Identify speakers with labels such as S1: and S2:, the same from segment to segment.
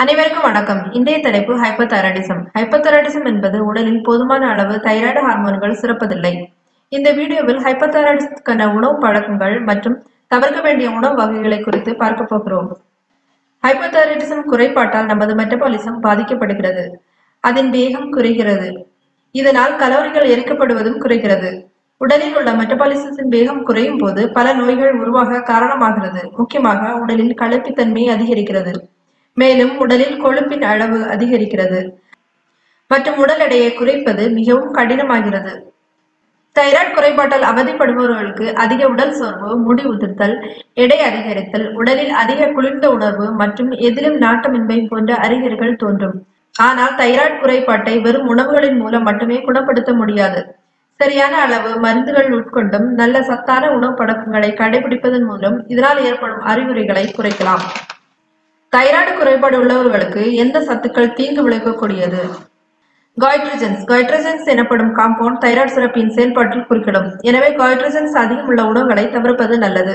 S1: அனைவருக்கும் வணக்கம் இன்றைய தலைப்பு ஹைப்போதைராய்டிசம் ஹைப்போதைராய்டிசம் என்பது உடலில் போதுமான அளவு தைராய்டு ஹார்மோன்கள் சுரப்பதில்லை இந்த வீடியோவில் ஹைப்போதைராய்டிசத்துக்கான உணவு பழக்கங்கள் மற்றும் தவிர்க்க வேண்டிய உணவு வகைகளை குறித்து பார்க்க போகிறோம் ஹைப்போதைராய்டிசம் குறைபாட்டால் நமது மெட்டபாலிசம் பாதிக்கப்படுகிறது அதன் வேகம் குறைகிறது இதனால் கலோரிகள் எரிக்கப்படுவதும் குறைகிறது உடலில் உள்ள மெட்டபாலிசத்தின் வேகம் குறையும் போது பல நோய்கள் உருவாக காரணமாகிறது முக்கியமாக உடலில் களைப்புத்தன்மை அதிகரிக்கிறது மேலும் உடலில் கொழுப்பின் அளவு அதிகரிக்கிறது மற்றும் உடல் எடையை குறைப்பது மிகவும் கடினமாகிறது தைராய்டு குறைபாட்டால் அவதிப்படுபவர்களுக்கு அதிக உடல் சோர்வு முடி உதிர்த்தல் எடை அதிகரித்தல் உடலில் அதிக குளிர்ந்த உணர்வு மற்றும் எதிலும் நாட்டமின்மை போன்ற அறிகுறிகள் தோன்றும் ஆனால் தைராய்டு குறைபாட்டை வெறும் உணவுகளின் மூலம் மட்டுமே குணப்படுத்த முடியாது சரியான அளவு மருந்துகள் உட்கொண்டும் நல்ல சத்தான உணவு பழக்கங்களை கடைபிடிப்பதன் மூலம் இதனால் ஏற்படும் அறிகுறிகளை குறைக்கலாம் தைராய்டு குறைபாடு உள்ளவர்களுக்கு எந்த சத்துக்கள் தீங்கு விளைவிக்கக்கூடியது காய்ட்ரஜன்ஸ் காய்ட்ரஜன்ஸ் எனப்படும் காம்பவுண்ட் தைராய்டு சுரப்பியின் செயல்பாட்டில் குறுக்கிடும் எனவே காய்ட்ரஜன்ஸ் அதிகம் உள்ள உணவுகளை தவிர்ப்பது நல்லது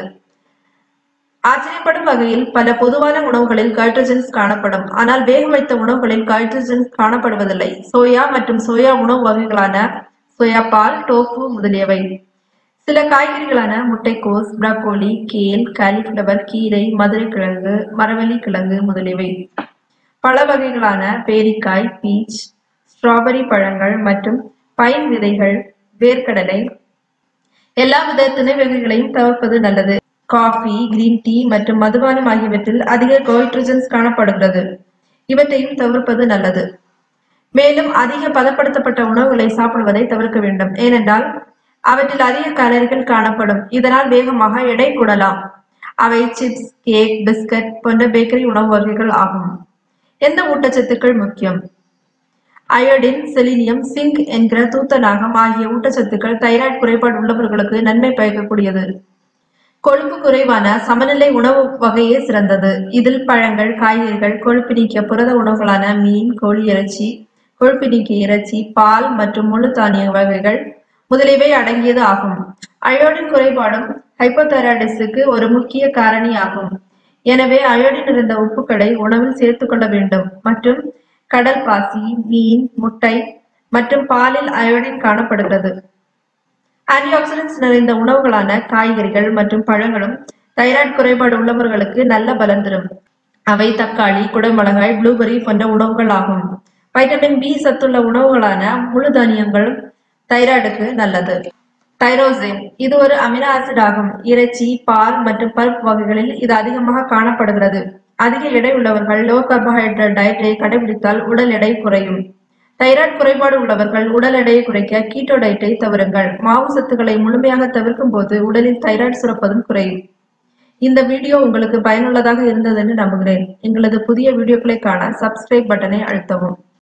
S1: ஆச்சரியப்படும் வகையில் பல பொதுவான உணவுகளில் காய்ட்ரஜன்ஸ் காணப்படும் ஆனால் வேக வைத்த உணவுகளில் காய்ட்ரஜன்ஸ் காணப்படுவதில்லை சோயா மற்றும் சோயா உணவு வகைகளான சோயா பால் டோஃபு முதலியவை சில காய்கறிகளான முட்டைக்கோஸ் பிரக்கோலி கேல் காலிஃபிளவர் கீரை மதுரைக்கிழங்கு மரவள்ளி கிழங்கு முதலியவை பழ வகைகளான பேரிக்காய் பீச் ஸ்ட்ராபெரி பழங்கள் மற்றும் பைன் விதைகள் வேர்க்கடலை எல்லா வித திணை வகைகளையும் தவிர்ப்பது நல்லது காஃபி கிரீன் டீ மற்றும் மதுபானம் ஆகியவற்றில் அதிக கோய்ட்ரஜன்ஸ் காணப்படுகிறது இவற்றையும் தவிர்ப்பது நல்லது மேலும் அதிக பதப்படுத்தப்பட்ட உணவுகளை சாப்பிடுவதை தவிர்க்க வேண்டும் ஏனென்றால் அவற்றில் அதிக கலோரிகள் காணப்படும் இதனால் வேகமாக எடை கூடலாம் அவை சிப்ஸ் கேக் பிஸ்கட் போன்ற பேக்கரி உணவு வகைகள் ஆகும் எந்த ஊட்டச்சத்துக்கள் முக்கியம் அயோடின் செலினியம் சிங்க் என்கிற தூத்தநாகம் ஆகிய ஊட்டச்சத்துக்கள் தைராய்டு குறைபாடு உள்ளவர்களுக்கு நன்மை பயக்கக்கூடியது கொழுப்பு குறைவான சமநிலை உணவு வகையே சிறந்தது இதில் பழங்கள் காய்கறிகள் கொழுப்பு நீக்கிய புரத உணவுகளான மீன் கோழி இறைச்சி கொழுப்பு நீக்கிய இறைச்சி பால் மற்றும் முழு தானிய வகைகள் முதலியவை அடங்கியது ஆகும் அயோடின் குறைபாடும் ஹைப்போதைராய்டிஸுக்கு ஒரு முக்கிய காரணி ஆகும் எனவே அயோடின் இருந்த உப்புக்களை உணவில் சேர்த்துக் கொள்ள வேண்டும் மற்றும் கடல் பாசி மீன் முட்டை மற்றும் பாலில் அயோடின் காணப்படுகிறது ஆன்டிஆக்சிடன்ட்ஸ் நிறைந்த உணவுகளான காய்கறிகள் மற்றும் பழங்களும் தைராய்டு குறைபாடு உள்ளவர்களுக்கு நல்ல பலன் தரும் அவை தக்காளி குடமிளகாய் ப்ளூபெரி போன்ற உணவுகள் ஆகும் வைட்டமின் பி சத்துள்ள உணவுகளான முழு தானியங்கள் தைராய்டுக்கு நல்லது தைரோசின் இது ஒரு அமினோ ஆசிட் ஆகும் இறைச்சி பால் மற்றும் பருப்பு வகைகளில் இது அதிகமாக காணப்படுகிறது அதிக எடை உள்ளவர்கள் லோ கார்போஹைட்ரேட் டயட்டை கடைபிடித்தால் உடல் எடை குறையும் தைராய்டு குறைபாடு உள்ளவர்கள் உடல் எடையை குறைக்க கீட்டோ டயட்டை தவிருங்கள் மாவு சத்துக்களை முழுமையாக தவிர்க்கும் போது உடலில் தைராய்டு சுரப்பதும் குறையும் இந்த வீடியோ உங்களுக்கு பயனுள்ளதாக இருந்தது என்று நம்புகிறேன் எங்களது புதிய வீடியோக்களை காண சப்ஸ்கிரைப் பட்டனை அழுத்தவும்